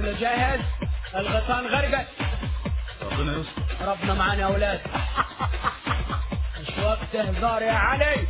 كله جاهز الغيطان غرقت ربنا يستر ربنا معانا يا اولاد مش وقت هزار يا علي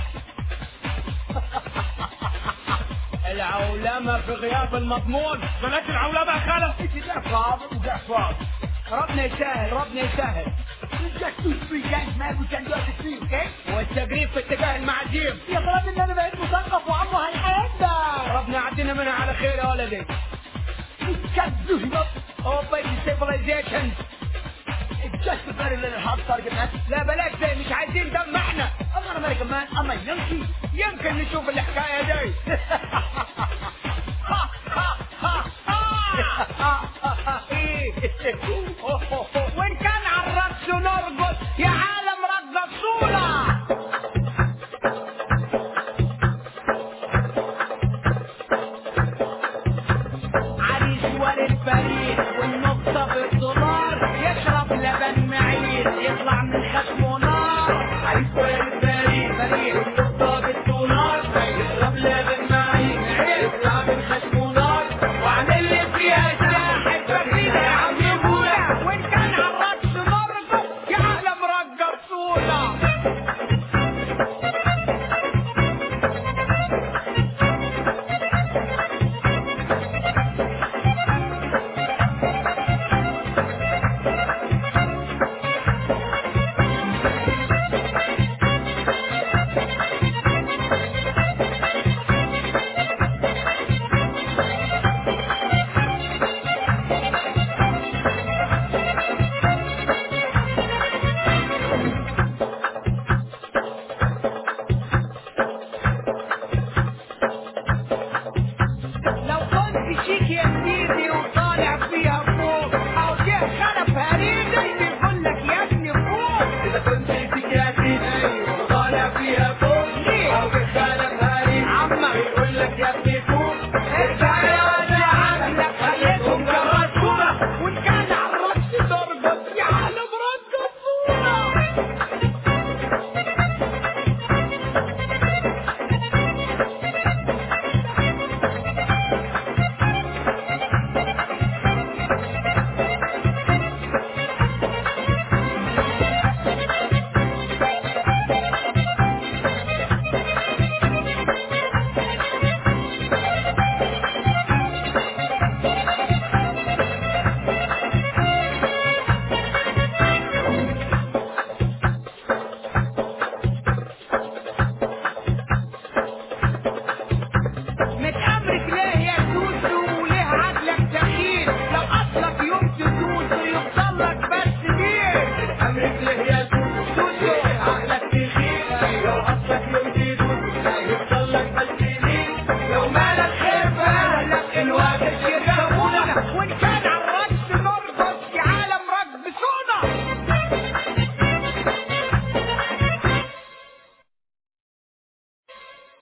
العولمة في غياب المضمون بلاش العولمه يا خالد ده فاضل وده فاضل ربنا يسهل ربنا يسهل Just two, three gangs, man. We can do everything, okay? والتقريب في اتجاه المعازيم يا خلاص ان انا بقيت مثقف وعمو هيحبك. ربنا يعدينا منها على خير يا ولدي We can do him up. اوبا سيفلايزيشن It's just a very little hard target, man. لا بلاش زي مش عايزين دم احنا I'm not American, man. I'm a Yankee. يمكن نشوف الحكاية دي وإن كان على الرقص نرقص يا عالم رقصونا عريس وللفريق والنقطة بالدولار يشرب لبن معيد يطلع من خشمه نار عريس وللفريق فريق